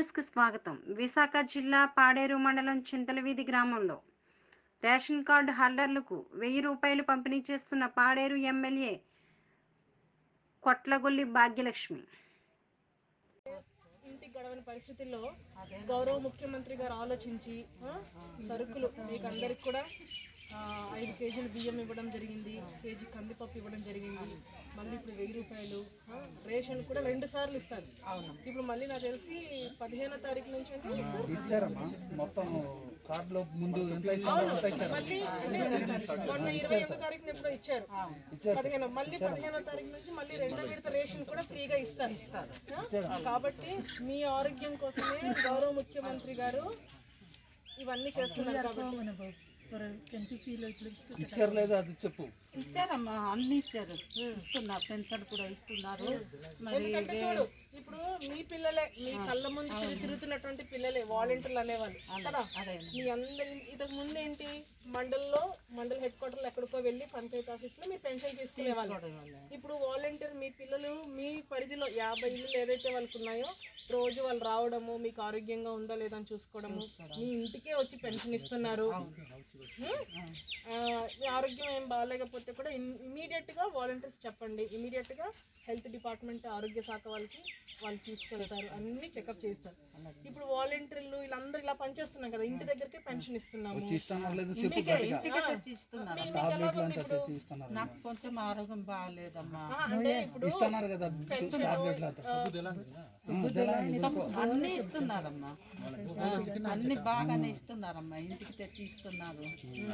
న్యూస్కి స్వాగతం విశాఖ జిల్లా పాడేరు మండలం చింతలవీధి గ్రామంలో రేషన్ కార్డు హోల్డర్లకు వెయ్యి రూపాయలు పంపిణీ చేస్తున్న పాడేరు ఎమ్మెల్యే కొట్లగొల్లి భాగ్యలక్ష్మి ఇంటికి గడవని పరిస్థితుల్లో గౌరవ ముఖ్యమంత్రి గారు ఆలోచించి ఆ, సరుకులు మీకు అందరికి కూడా ఆ, ఐదు కేజీలు బియ్యం ఇవ్వడం జరిగింది కేజీ కందిపప్పు ఇవ్వడం జరిగింది మళ్ళీ ఇప్పుడు వెయ్యి రూపాయలు ఆ, రేషన్ కూడా రెండు సార్లు ఇస్తారు ఇప్పుడు మళ్ళీ నాకు తెలిసి పదిహేనో తారీఖు నుంచి అంటే సార్ ఇచ్చారమ్మా మొత్తం కార్డులో ముందు ఎంత ఇస్తారో అంత ఇచ్చారు మళ్ళీ అంటే మొన్న ఇరవై ఒకటో తారీఖున ఎప్పుడో ఇచ్చారు పదిహేను మళ్ళీ పదిహేనో తారీఖు నుంచి మళ్ళీ రెండో విడత రేషన్ కూడా ఫ్రీగా ఇస్తారు ఆ? కాబట్టి మీ ఆరోగ్యం కోసమే గౌరవ ముఖ్యమంత్రి గారు ఇవన్నీ చేస్తున్నారు కాబట్టి ఇచ్చారు లేదా అది చెప్పు ఇచ్చారమ్మా అన్ని ఇచ్చారు ఇస్తున్నారు పెన్షన్ కూడా ఇస్తున్నారు మరి ఎందుకంటే చూడు ఇప్పుడు మీ పిల్లలే మీ కళ్ళ ముందు తిరిగి తిరుగుతున్నటువంటి పిల్లలే వాలంటీర్లు అనేవాళ్ళు కదా మీ అందరి ఇంతకు ముందు ఏంటి మండల్లో మండల్ హెడ్ క్వార్టర్లు ఎక్కడికో వెళ్ళి పంచాయతీ ఆఫీస్ లో మీ పెన్షన్ తీసుకునేవాళ్ళు ఇప్పుడు వాలంటీర్ మీ పిల్లలు మీ పరిధిలో యాభై ఇల్లు ఏదైతే వాళ్ళకు ఉన్నాయో రోజు వాళ్ళు రావడము మీకు ఆరోగ్యంగా ఉందా లేదా అని చూసుకోవడము మీ ఇంటికే వచ్చి పెన్షన్ ఇస్తున్నారు హ్మ్? ఆ, మీ ఆరోగ్యం ఏం బాగాలేకపోతే కూడా ఇమీడియట్ గా వాలంటీర్స్ చెప్పండి ఇమీడియట్ గా హెల్త్ డిపార్ట్మెంట్ ఆరోగ్య శాఖ వాళ్ళకి వాళ్ళు తీసుకెళ్తారు అన్ని చెకప్ చేస్తారు ఇప్పుడు వాలంటీర్లు వీళ్ళందరూ ఇలా పనిచేస్తున్నాం కదా ఇంటి దగ్గరకే పెన్షన్ ఇస్తున్నాము ఇస్తున్నారు లేదు చెప్పు ఇంటికే ఇంటికే తెచ్చి ఇస్తున్నారు మీ- మీకు ఎలా ఉంది ఇప్పుడు తెచ్చి ఇస్తున్నారు నాకు కొంచెం ఆరోగ్యం బాగాలేదమ్మా ఆ, అంటే ఇప్పుడు ఇస్తున్నారు కదా టాబ్లెట్లు అంతా ఆ, అదేలా ఇది. అన్ని ఇస్తున్నారమ్మా అన్ని బాగానే ఇస్తున్నారమ్మా ఇంటికి తెచ్చి ఇస్తున్నారు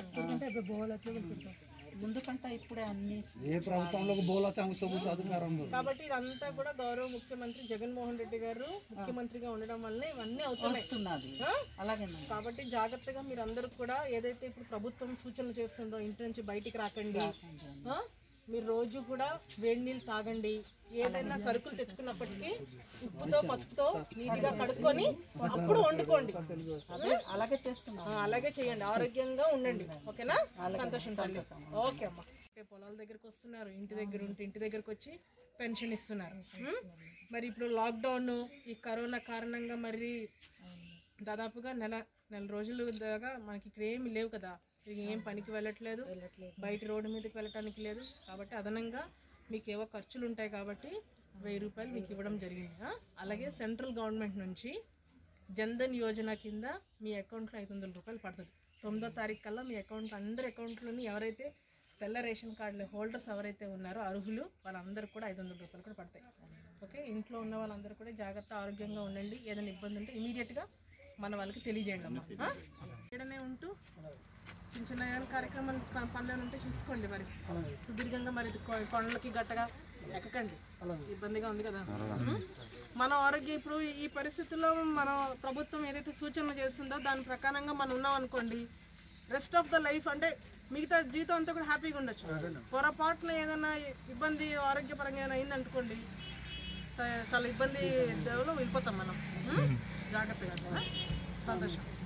ముందు కంటే ఇప్పుడే అన్ని ఏ ప్రభుత్వంలో బోలా చంగు అధికారం కాబట్టి ఇదంతా కూడా గౌరవ ముఖ్యమంత్రి జగన్మోహన్ రెడ్డి గారు ముఖ్యమంత్రిగా ఉండడం వల్లనే ఇవన్నీ అవుతున్నాయి ఇస్తున్నది ఆ? అలాగేనమ్మా కాబట్టి జాగ్రత్తగా మీరు అందరూ కూడా ఏదైతే ఇప్పుడు ప్రభుత్వం సూచనలు చేస్తుందో ఇంటి నుంచి బయటికి రాకండి ఆ? మీరు రోజు కూడా వేడి నీళ్ళు తాగండి ఏదైనా సరుకులు తెచ్చుకున్నప్పటికీ ఉప్పుతో పసుపుతో నీట్గా కడుక్కొని అప్పుడు వండుకోండి అదే అలాగే చేస్తున్నాం ఆ, అలాగే చేయండి ఆరోగ్యంగా ఉండండి ఓకేనా సంతోషం తల్లి ఓకే అమ్మా ఓకే, పొలాల దగ్గరకు వస్తున్నారు ఇంటి దగ్గర ఉంటే ఇంటి దగ్గరకు వచ్చి పెన్షన్ ఇస్తున్నారు ఉం? మరి ఇప్పుడు లాక్డౌన్ ఈ కరోనా కారణంగా మరి దాదాపుగా నెల నెల రోజులు దాకా మనకి ఇక్కడ ఏమి లేవు కదా ఇక ఏం పనికి వెళ్ళట్లేదు బయట రోడ్డు మీదకి వెళ్ళటానికి లేదు కాబట్టి అదనంగా మీకు ఏవో ఖర్చులు ఉంటాయి కాబట్టి వెయ్యి రూపాయలు మీకు ఇవ్వడం జరిగింది ఆ? అలాగే సెంట్రల్ గవర్నమెంట్ నుంచి జన్ధన్ యోజన కింద మీ అకౌంట్లో ఐదు వందల రూపాయలు పడుతుంది తొమ్మిదో తారీఖు కల్లా మీ అకౌంట్లో అందరి అకౌంట్లోని ఎవరైతే తెల్ల రేషన్ కార్డుల హోల్డర్స్ ఎవరైతే ఉన్నారో అర్హులు వాళ్ళందరూ కూడా ఐదు వందల రూపాయలు కూడా పడతాయి ఓకే ఇంట్లో ఉన్న వాళ్ళందరూ కూడా జాగ్రత్త ఆరోగ్యంగా ఉండండి ఏదైనా ఇబ్బంది ఉంటే ఇమీడియట్గా మన వాళ్ళకి తెలియజేయండి అమ్మా ఆ? ఇక్కడనే ఉంటూ చిన్న చిన్న ఏమైనా కార్యక్రమాలు ప- పనులు ఉంటే చూసుకోండి మరి సుదీర్ఘంగా మరి కొ- కొండలకి గట్టగా ఎక్కకండి ఇబ్బందిగా ఉంది కదా ఉం? మన ఆరోగ్యం ఇప్పుడు ఈ పరిస్థితుల్లో మన ప్రభుత్వం ఏదైతే సూచనలు చేస్తుందో దాని ప్రకారంగా మనం ఉన్నాం అనుకోండి రెస్ట్ ఆఫ్ ద లైఫ్ అంటే మిగతా జీవితం అంతా కూడా హ్యాపీగా ఉండొచ్చు పొరపాటున ఏదైనా ఇబ్బంది ఆరోగ్యపరంగా ఏదైనా అయింది అనుకోండి చాలా ఇబ్బంది దేవులో వెళ్ళిపోతాం మనం ఉం? జాగ్రత్తగా ఆ? సంతోషం